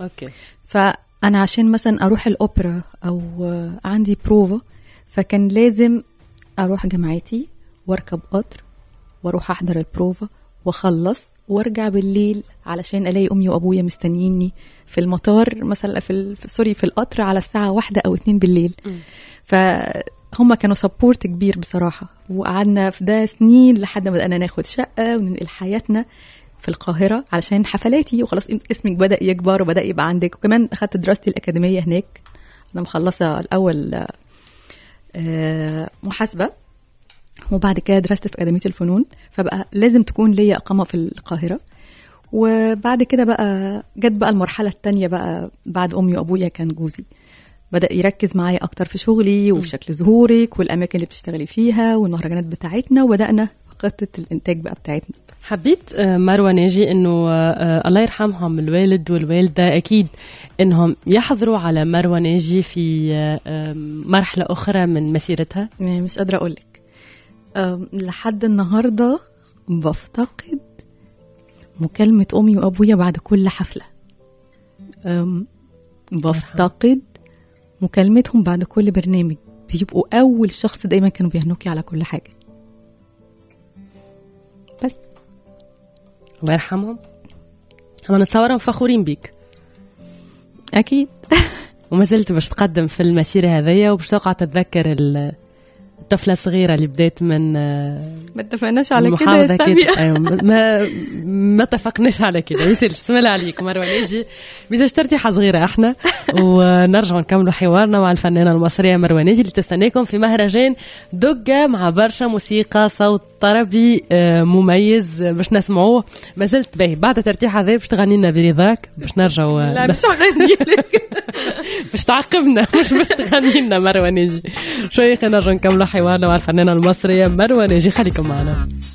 اوكي فانا عشان مثلا اروح الاوبرا او عندي بروفا فكان لازم اروح جامعتي واركب قطر واروح احضر البروفا واخلص وارجع بالليل علشان الاقي امي وابويا مستنيني في المطار مثلا في, ال... في سوري في القطر على الساعه واحدة او اتنين بالليل فهم كانوا سبورت كبير بصراحه وقعدنا في ده سنين لحد ما بدانا ناخد شقه وننقل حياتنا في القاهره علشان حفلاتي وخلاص اسمك بدا يكبر وبدا يبقى عندك وكمان اخدت دراستي الاكاديميه هناك انا مخلصه الاول آه، محاسبه وبعد كده درست في أكاديمية الفنون فبقى لازم تكون ليا إقامة في القاهرة وبعد كده بقى جت بقى المرحلة التانية بقى بعد أمي وأبويا كان جوزي بدأ يركز معايا أكتر في شغلي وفي شكل ظهورك والأماكن اللي بتشتغلي فيها والمهرجانات بتاعتنا وبدأنا في خطة الإنتاج بقى بتاعتنا حبيت آه، مروه ناجي انه آه، الله يرحمهم الوالد والوالده اكيد انهم يحضروا على مروه ناجي في آه، مرحله اخرى من مسيرتها يعني مش قادرة أقول لك لحد النهاردة بفتقد مكالمة أمي وأبويا بعد كل حفلة أم، بفتقد مكالمتهم بعد كل برنامج بيبقوا أول شخص دايما كانوا بيهنوكي على كل حاجة بس الله يرحمهم هم نتصورهم فخورين بيك أكيد وما زلت باش تقدم في المسيرة هذيا وباش تقع تتذكر ال- الطفلة الصغيرة اللي بدات من آه، ما اتفقناش على كده المحافظة يا سامي كده أيوة ما ما اتفقناش على كده يصيرش بسم الله عليك مروة ناجي ميزة ترتيحة صغيرة احنا ونرجع نكملوا حوارنا مع الفنانة المصرية مروة ناجي اللي تستناكم في مهرجان دقة مع برشا موسيقى صوت طربي آه، مميز آه، باش نسمعوه ما زلت باهي بعد ترتيح هذا باش تغني لنا برضاك باش نرجعوا آه، لا مش هغني لك باش تعاقبنا مش باش تغني لنا مروه ناجي شوي خلينا نرجع نكملوا حوارنا مع الفنانه المصريه مروه ناجي خليكم معنا